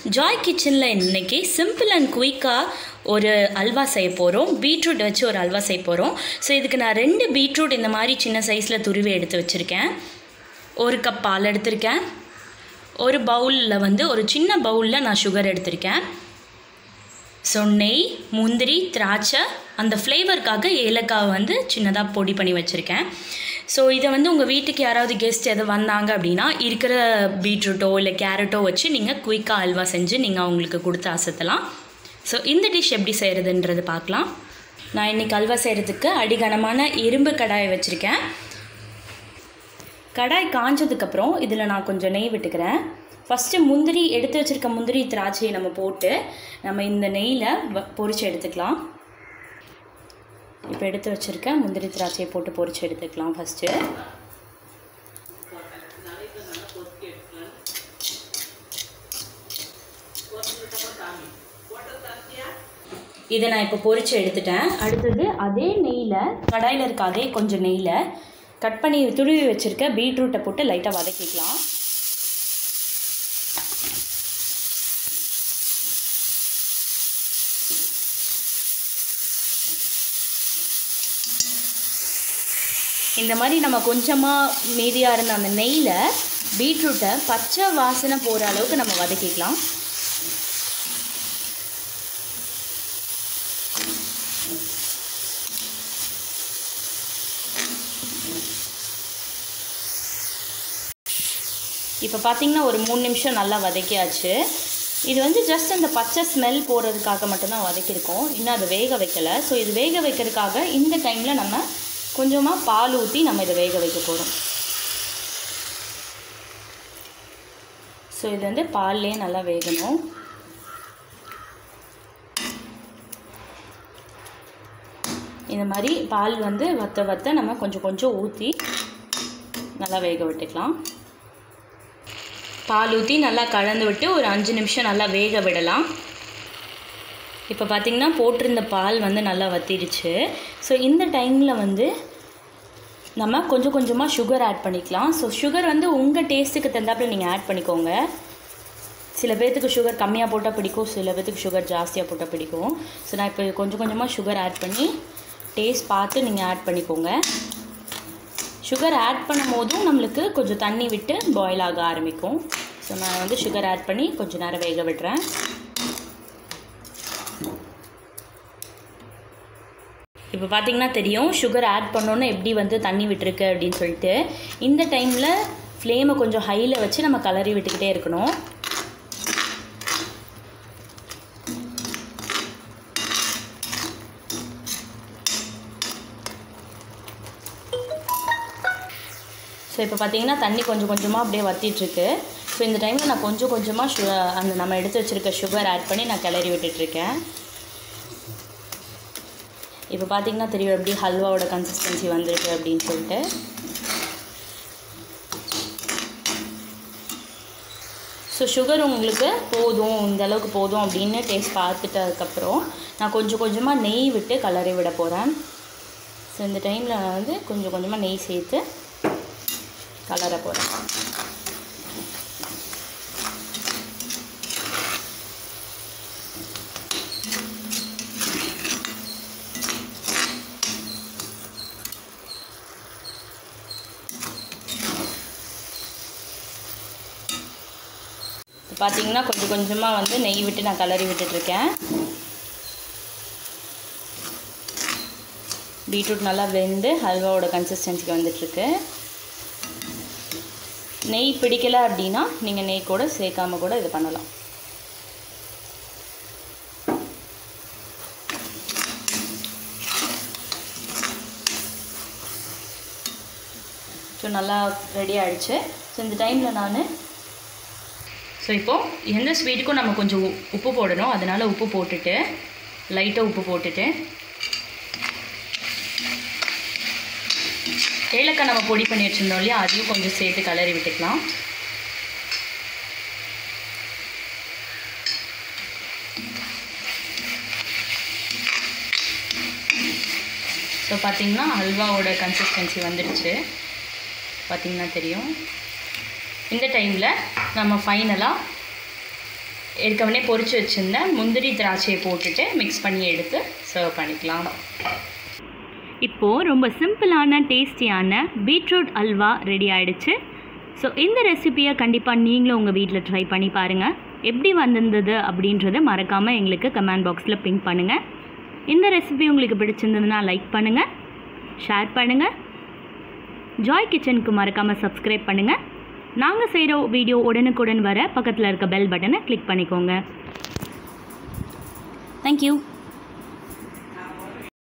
Joy கிச்சனில் இன்னைக்கு simple and குயிக்காக ஒரு அல்வா செய்ய போகிறோம் பீட்ரூட் வச்சு ஒரு அல்வா செய்ய போகிறோம் ஸோ இதுக்கு நான் ரெண்டு பீட்ரூட் இந்த மாதிரி சின்ன சைஸில் துருவி எடுத்து வச்சுருக்கேன் ஒரு கப் பால் எடுத்திருக்கேன் ஒரு பவுலில் வந்து ஒரு சின்ன பவுலில் நான் சுகர் எடுத்திருக்கேன் ஸோ நெய் முந்திரி திராட்சை அந்த ஃப்ளேவருக்காக ஏலக்காய் வந்து சின்னதாக பொடி பண்ணி வச்சுருக்கேன் ஸோ இதை வந்து உங்கள் வீட்டுக்கு யாராவது கெஸ்ட் எதாவது வந்தாங்க அப்படின்னா இருக்கிற பீட்ரூட்டோ இல்லை கேரட்டோ வச்சு நீங்கள் குயிக்காக அல்வா செஞ்சு நீங்கள் அவங்களுக்கு கொடுத்து அசத்தலாம் ஸோ இந்த டிஷ் எப்படி செய்கிறதுன்றது பார்க்கலாம் நான் இன்றைக்கி அல்வா செய்கிறதுக்கு அடிகனமான இரும்பு கடாயை வச்சுருக்கேன் கடாய் காஞ்சதுக்கப்புறம் இதில் நான் கொஞ்சம் நெய் விட்டுக்கிறேன் ஃபஸ்ட்டு முந்திரி எடுத்து வச்சுருக்க முந்திரி திராட்சையை நம்ம போட்டு நம்ம இந்த நெய்யில் பொரிச்சு எடுத்துக்கலாம் இப்போ எடுத்து வச்சுருக்க முந்திரி திராட்சையை போட்டு பொரிச்சு எடுத்துக்கலாம் ஃபஸ்ட்டு இதை நான் இப்போ பொரிச்சு எடுத்துட்டேன் அடுத்தது அதே நெய்யில் கடாயில் இருக்க அதே கொஞ்சம் நெய்யில் கட் பண்ணி துருவி வச்சுருக்க பீட்ரூட்டை போட்டு லைட்டாக வதக்கிக்கலாம் இந்த மாதிரி நம்ம கொஞ்சமாக மீதியாக இருந்த அந்த நெய்யில் பீட்ரூட்டை பச்சை வாசனை போகிற அளவுக்கு நம்ம வதக்கிக்கலாம் இப்போ பார்த்தீங்கன்னா ஒரு மூணு நிமிஷம் நல்லா வதக்கியாச்சு இது வந்து ஜஸ்ட் அந்த பச்சை ஸ்மெல் போகிறதுக்காக மட்டும்தான் வதக்கியிருக்கோம் இன்னும் அதை வேக வைக்கலை ஸோ இது வேக வைக்கிறதுக்காக இந்த டைமில் நம்ம கொஞ்சமாக பால் ஊற்றி நம்ம இதை வேக வைக்க போகிறோம் ஸோ இது வந்து பால்லே நல்லா வேகணும் இந்த மாதிரி பால் வந்து வத்த வத்த நம்ம கொஞ்சம் கொஞ்சம் ஊற்றி நல்லா வேக விட்டுக்கலாம் பால் ஊற்றி நல்லா கலந்து விட்டு ஒரு அஞ்சு நிமிஷம் நல்லா வேக விடலாம் இப்போ பார்த்திங்கன்னா போட்டிருந்த பால் வந்து நல்லா வத்திடுச்சு ஸோ இந்த டைமில் வந்து நம்ம கொஞ்சம் கொஞ்சமாக சுகர் ஆட் பண்ணிக்கலாம் ஸோ சுகர் வந்து உங்கள் டேஸ்ட்டுக்கு தந்தாப்பில் நீங்கள் ஆட் பண்ணிக்கோங்க சில பேர்த்துக்கு சுகர் கம்மியாக போட்டால் பிடிக்கும் சில பேர்த்துக்கு சுகர் ஜாஸ்தியாக போட்டால் பிடிக்கும் ஸோ நான் இப்போ கொஞ்சம் கொஞ்சமாக சுகர் ஆட் பண்ணி டேஸ்ட் பார்த்து நீங்கள் ஆட் பண்ணிக்கோங்க சுகர் ஆட் பண்ணும் போதும் நம்மளுக்கு கொஞ்சம் தண்ணி விட்டு பாயில் ஆக ஆரம்பிக்கும் ஸோ நான் வந்து சுகர் ஆட் பண்ணி கொஞ்சம் நேரம் வேக விடுறேன் இப்போ பார்த்தீங்கன்னா தெரியும் சுகர் ஆட் பண்ணோன்னே எப்படி வந்து தண்ணி விட்டுருக்கு அப்படின்னு சொல்லிட்டு இந்த டைமில் ஃப்ளேமை கொஞ்சம் ஹையில் வச்சு நம்ம கலரி விட்டுக்கிட்டே இருக்கணும் ஸோ இப்போ பார்த்தீங்கன்னா தண்ணி கொஞ்சம் கொஞ்சமாக அப்படியே வற்றிட்டுருக்கு ஸோ இந்த டைமில் நான் கொஞ்சம் கொஞ்சமாக சு அந்த நம்ம எடுத்து வச்சுருக்க சுகர் ஆட் பண்ணி நான் கிளறி விட்டுட்ருக்கேன் இப்போ பார்த்தீங்கன்னா தெரியும் எப்படி ஹல்வாவோட கன்சிஸ்டன்சி வந்திருக்கு அப்படின்னு சொல்லிட்டு ஸோ சுகர் உங்களுக்கு போதும் இந்த அளவுக்கு போதும் அப்படின்னு டேஸ்ட் பார்த்துட்டதுக்கப்புறம் நான் கொஞ்சம் கொஞ்சமாக நெய் விட்டு கலரி விட போகிறேன் ஸோ இந்த டைமில் நான் வந்து கொஞ்சம் கொஞ்சமாக நெய் சேர்த்து கலர போகிறேன் பார்த்தீங்கன்னா கொஞ்சம் கொஞ்சமாக வந்து நெய் விட்டு நான் கலரி விட்டுட்ருக்கேன் பீட்ரூட் நல்லா வெந்து ஹல்வாவோட கன்சிஸ்டன்சிக்கு வந்துட்டுருக்கு நெய் பிடிக்கலை அப்படின்னா நீங்கள் நெய் கூட சேர்க்காம கூட இது பண்ணலாம் ஸோ நல்லா ரெடி ஆகிடுச்சு ஸோ இந்த டைமில் நான் ஸோ இப்போது எந்த ஸ்வீட்டுக்கும் நம்ம கொஞ்சம் உப்பு போடணும் அதனால் உப்பு போட்டுட்டு லைட்டாக உப்பு போட்டுட்டு ஏலக்காய் நம்ம பொடி பண்ணி வச்சுருந்தோம் இல்லையா அதையும் கொஞ்சம் சேர்த்து கலரி விட்டுக்கலாம் ஸோ பார்த்திங்கன்னா ஹல்வாவோட கன்சிஸ்டன்சி வந்துடுச்சு பார்த்திங்கன்னா தெரியும் இந்த டைமில் நம்ம ஃபைனலாக ஏற்கனவே பொரிச்சு வச்சுருந்தேன் முந்திரி திராட்சையை போட்டுட்டு மிக்ஸ் பண்ணி எடுத்து சர்வ் பண்ணிக்கலாம் இப்போது ரொம்ப சிம்பிளான டேஸ்டியான பீட்ரூட் அல்வா ரெடி ஆயிடுச்சு ஸோ இந்த ரெசிபியை கண்டிப்பாக நீங்களும் உங்கள் வீட்டில் ட்ரை பண்ணி பாருங்கள் எப்படி வந்திருந்தது அப்படின்றத மறக்காமல் எங்களுக்கு கமெண்ட் பாக்ஸில் பிங்க் பண்ணுங்கள் இந்த ரெசிபி உங்களுக்கு பிடிச்சிருந்ததுன்னா லைக் பண்ணுங்கள் ஷேர் பண்ணுங்கள் ஜாய் கிச்சனுக்கு மறக்காமல் சப்ஸ்கிரைப் பண்ணுங்கள் நாங்கள் செய்கிற வீடியோ உடனுக்குடன் வர பக்கத்தில் இருக்க பெல் பட்டனை கிளிக் பண்ணிக்கோங்க தேங்க்யூ